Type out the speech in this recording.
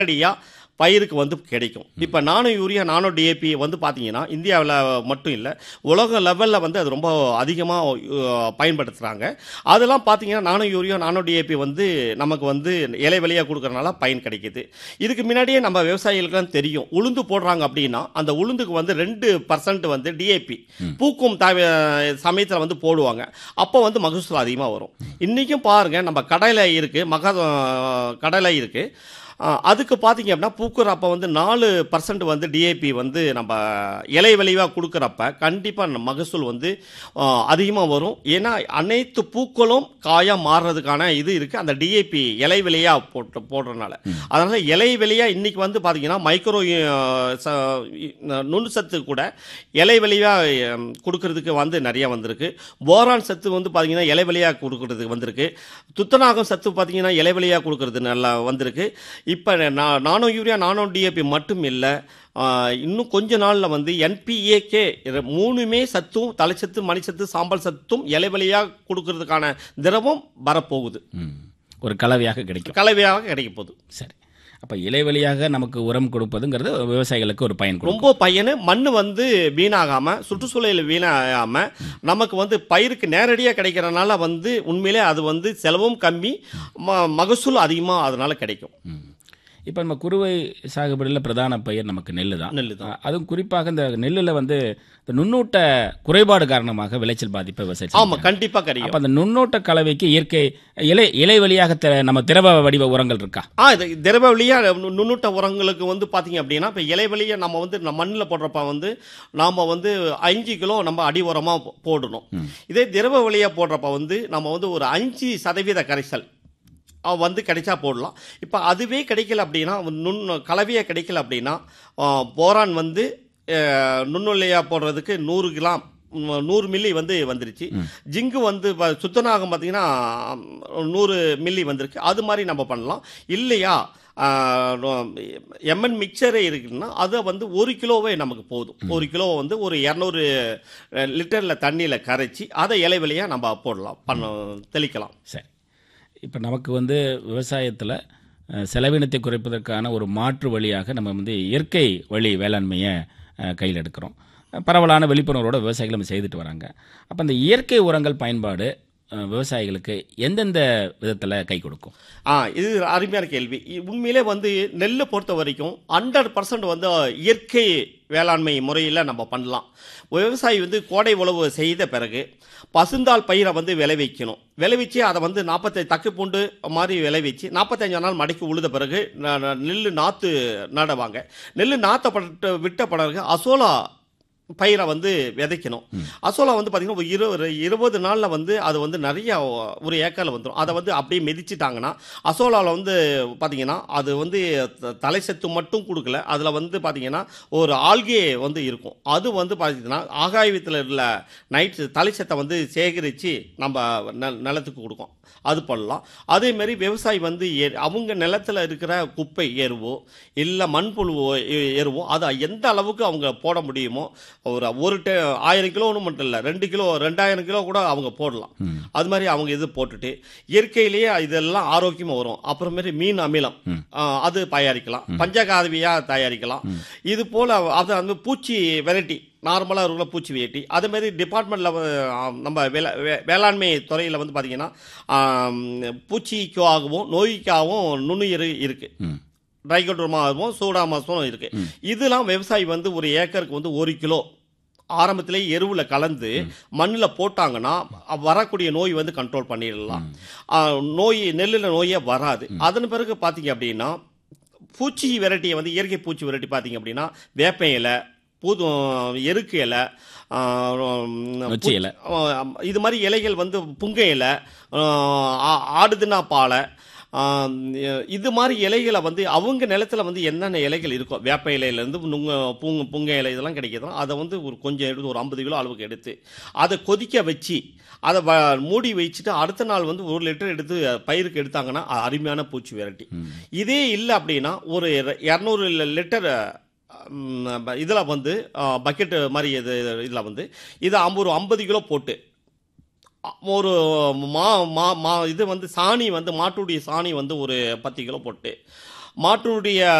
நேரடியாக பயிருக்கு வந்து கிடைக்கும் இப்போ நானோ யூரியா நானோ டிஏபி வந்து பார்த்தீங்கன்னா இந்தியாவில் மட்டும் இல்லை உலக லெவலில் வந்து அது ரொம்ப அதிகமாக பயன்படுத்துகிறாங்க அதெல்லாம் பார்த்தீங்கன்னா நானோ யூரியா நானோ டிஏபி வந்து நமக்கு வந்து இலை வழியாக கொடுக்கறனால பயன் கிடைக்குது இதுக்கு முன்னாடியே நம்ம விவசாயிகளுக்குலாம் தெரியும் உளுந்து போடுறாங்க அப்படின்னா அந்த உளுந்துக்கு வந்து ரெண்டு பர்சன்ட் வந்து டிஏபி பூக்கும் சமயத்தில் வந்து போடுவாங்க அப்போ வந்து மகசூல் அதிகமாக வரும் இன்றைக்கும் பாருங்கள் நம்ம கடையில் இருக்குது மக கடலை இருக்குது அதுக்கு பார்த்தீங்க அப்படின்னா பூக்குற அப்போ வந்து நாலு பர்சன்ட் வந்து டிஏபி வந்து நம்ம இலை விளைவாக கொடுக்குறப்ப கண்டிப்பாக மகசூல் வந்து அதிகமாக வரும் ஏன்னா அனைத்து பூக்களும் காயாக மாறுறதுக்கான இது இருக்குது அந்த டிஏபி இலை விலையாக போட்டு போடுறதுனால அதனால் இலை விலையாக இன்றைக்கி வந்து பார்த்தீங்கன்னா மைக்ரோ நுண் சத்து கூட இலை விலையாக கொடுக்கறதுக்கு வந்து நிறையா வந்திருக்கு போரான் சத்து வந்து பார்த்தீங்கன்னா இலை விலையாக கொடுக்கறதுக்கு வந்திருக்கு துத்தநாகம் சத்து பார்த்தீங்கன்னா இலை விலையாக கொடுக்கறது நல்லா வந்திருக்கு இப்போ நான் நானோ யூரியா நானோ டிஏபி மட்டும் இல்லை இன்னும் கொஞ்ச நாளில் வந்து என்பிஏகே மூணுமே சத்தும் தலைச்சத்து மணிச்சத்து சாம்பல் சத்தும் இலைவெளியாக கொடுக்கறதுக்கான திரவம் வரப்போகுது ஒரு கலவையாக கிடைக்கும் கலவையாக கிடைக்க போகுது சரி அப்போ இலைவெளியாக நமக்கு உரம் கொடுப்பதுங்கிறது விவசாயிகளுக்கு ஒரு பயன் கொடுக்கும் ரொம்ப பயனு மண் வந்து வீணாகாமல் சுற்றுச்சூழல் வீணாகாமல் நமக்கு வந்து பயிருக்கு நேரடியாக கிடைக்கிறனால வந்து உண்மையிலே அது வந்து செலவும் கம்மி ம மகசூல் அதிகமாக அதனால் கிடைக்கும் இப்போ நம்ம குறுவை சாகுபடியில் பிரதான பயிர் நமக்கு நெல் தான் நெல் தான் அதுவும் குறிப்பாக இந்த நெல்லில் வந்து இந்த நுண்ணூட்ட குறைபாடு காரணமாக விளைச்சல் பாதிப்பை விவசாயம் ஆமாம் கண்டிப்பாக கிடைக்கும் அப்போ அந்த நுண்ணூட்ட கலவைக்கு இயற்கை இலை இலை வழியாக த- நம்ம திரவ வடிவ உரங்கள் இருக்கா ஆ இது திரவ வழியாக நுண்ணூட்ட உரங்களுக்கு வந்து பார்த்தீங்க அப்படின்னா இப்போ இலை வழியை நம்ம வந்து நம்ம மண்ணில் போடுறப்ப வந்து நாம் வந்து அஞ்சு கிலோ நம்ம அடி உரமாக போடணும் இதே திரவ வழியாக போடுறப்ப வந்து நம்ம வந்து ஒரு அஞ்சு சதவீத கரைசல் அஹ் வந்து கிடைச்சா போடலாம் இப்போ அதுவே கிடைக்கல அப்படின்னா நுண் கலவையாக கிடைக்கல அப்படின்னா அஹ் போரான் வந்து அஹ் நுண்ணுலையாக போடுறதுக்கு நூறு கிராம் ம், நூறு மில்லி வந்து வந்துருச்சு ஜிங்கு வந்து ப- சுத்தநாகம் பார்த்தீங்கன்னா நூறு மில்லி வந்திருக்கு அது மாதிரி நம்ம பண்ணலாம் இல்லையா எம்என் மிக்சரே இருக்குன்னா அதை வந்து ஒரு கிலோவே நமக்கு போதும் ஒரு கிலோ வந்து ஒரு இரநூறு லிட்டரில் தண்ணியில் கரைச்சி அதை இலை வழியாக நம்ம போடலாம் பண்ண தெளிக்கலாம் சரி இப்போ நமக்கு வந்து விவசாயத்தில் அஹ், செலவினத்தை குறைப்பதற்கான ஒரு மாற்று வழியாக நம்ம வந்து இயற்கை வழி வேளாண்மையை அஹ், கையில் எடுக்கிறோம் அஹ், பரவலான விழிப்புணர்வோட விவசாயிகள் நம்ம செய்துட்டு வராங்க அப்போ அந்த இயற்கை உரங்கள் பயன்பாடு அஹ், விவசாயிகளுக்கு எந்தெந்த விதத்தில் கை கொடுக்கும் ஆ இது அருமையான கேள்வி இ- உண்மையிலே வந்து நெல்லை பொறுத்த வரைக்கும் ஹண்ட்ரட் பர்சன்ட் வந்து இயற்கை வேளாண்மை முறையில் நம்ம பண்ணலாம் விவசாயி வந்து கோடை உழவு செய்த பிறகு பசுந்தாள் பயிரை வந்து விளைவிக்கணும் விளைவிச்சு அதை வந்து நாற்பத்தி தக்கு பூண்டு மாதிரி விளைவிச்சு நாற்பத்தஞ்சு நாள் மடக்கி உழுத பிறகு ந- ந- நெல் நாற்று நடுவாங்க நெல் நாற்றப்பட்டு விட்ட பிறகு அசோலா பயிரை வந்து விதைக்கணும் அசோலா வந்து பார்த்தீங்கன்னா ஒரு இருபது இருபது நாளில் வந்து அது வந்து நிறைய ஒரு ஏக்கரில் வந்துடும் அதை வந்து அப்படியே மிதிச்சிட்டாங்கன்னா அசோலாவில் வந்து பார்த்தீங்கன்னா அது வந்து த- தலை சத்து மட்டும் கொடுக்கல அதில் வந்து பார்த்தீங்கன்னா ஒரு ஆல்கே வந்து இருக்கும் அது வந்து பார்த்தீங்கன்னா ஆகாயத்தில் உள்ள நைட் தலை சத்தை வந்து சேகரித்து நம்ம ந நிலத்துக்கு கொடுக்கும் அது பண்ணலாம் அதேமாரி விவசாயி வந்து எ- அவங்க நிலத்தில் இருக்கிற குப்பை எருவோ இல்லை மண்புழுவோ எ- எருவோ அதை எந்த அளவுக்கு அவங்க போட முடியுமோ ஒரு ஒரு டே ஆயிரம் கிலோன்னு மட்டும் இல்லை ரெண்டு கிலோ ரெண்டாயிரம் கிலோ கூட அவங்க போடலாம் அது மாதிரி அவங்க இது போட்டுட்டு இயற்கையிலேயே இதெல்லாம் ஆரோக்கியமாக வரும் அப்புறமேரி மீன் அமிலம் ஆ, அது தயாரிக்கலாம் பஞ்சகாதவியாக தயாரிக்கலாம் இது போல் அது அந்த பூச்சி வெரைட்டி நார்மலாக இருக்கிற பூச்சி வெரைட்டி அதேமாரி டிபார்ட்மெண்ட்டில் நம்ம வேளா- வே- வேளாண்மை துறையில் வந்து பார்த்திங்கன்னா பூச்சிக்காகவும் நோய்க்காகவும் நுண்ணுயிர் இருக்குது ம் ட்ரைகோட்ரோமாவும் சூடாமாஸும் இருக்குது இதெல்லாம் விவசாயி வந்து ஒரு ஏக்கருக்கு வந்து ஒரு கிலோ ஆரம்பத்திலே எருவில் கலந்து மண்ணில் போட்டாங்கன்னா வரக்கூடிய நோய் வந்து கண்ட்ரோல் பண்ணிடலாம் ஆ, நோய் நெல்லில் நோயே வராது அதன் பிறகு பார்த்தீங்க அப்படின்னா பூச்சி வெரைட்டியை வந்து இயற்கை பூச்சி வெரைட்டி பார்த்தீங்க அப்படின்னா வேப்ப இலை பூது எருக்கு இலை ஆ, நொச்சி இலை. ஆ, இது மாதிரி இலைகள் வந்து புங்க இலை ஆ, ஆடுதுன்னா பாலை ஆம், இது மாதிரி இலைகளை வந்து அவங்க நிலத்துல வந்து என்னென்ன இலைகள் இருக்கோ வேப்ப இலையிலேருந்து நுங்க பூங்க புங்க இலை இதெல்லாம் கிடைக்குதோ அதை வந்து ஒரு கொஞ்சம் எடுத்து ஒரு ஐம்பது கிலோ அளவுக்கு எடுத்து அதை கொதிக்க வச்சு அதை வ மூடி வச்சுட்டு அடுத்த நாள் வந்து ஒரு லிட்டர் எடுத்து பயிருக்கு எடுத்தாங்கன்னா அது அருமையான பூச்சி வெரைட்டி இதே இல்லை அப்படின்னா ஒரு இரநூறு லிட்டர் இதில் வந்து பக்கெட்டு மாதிரி இது இதில் வந்து இதை ஐம்பது ஒரு ஐம்பது கிலோ போட்டு அ- ஒரு மா மா மா இது வந்து சாணி வந்து மாட்டுடைய சாணி வந்து ஒரு பத்து கிலோ போட்டு மாட்டினுடைய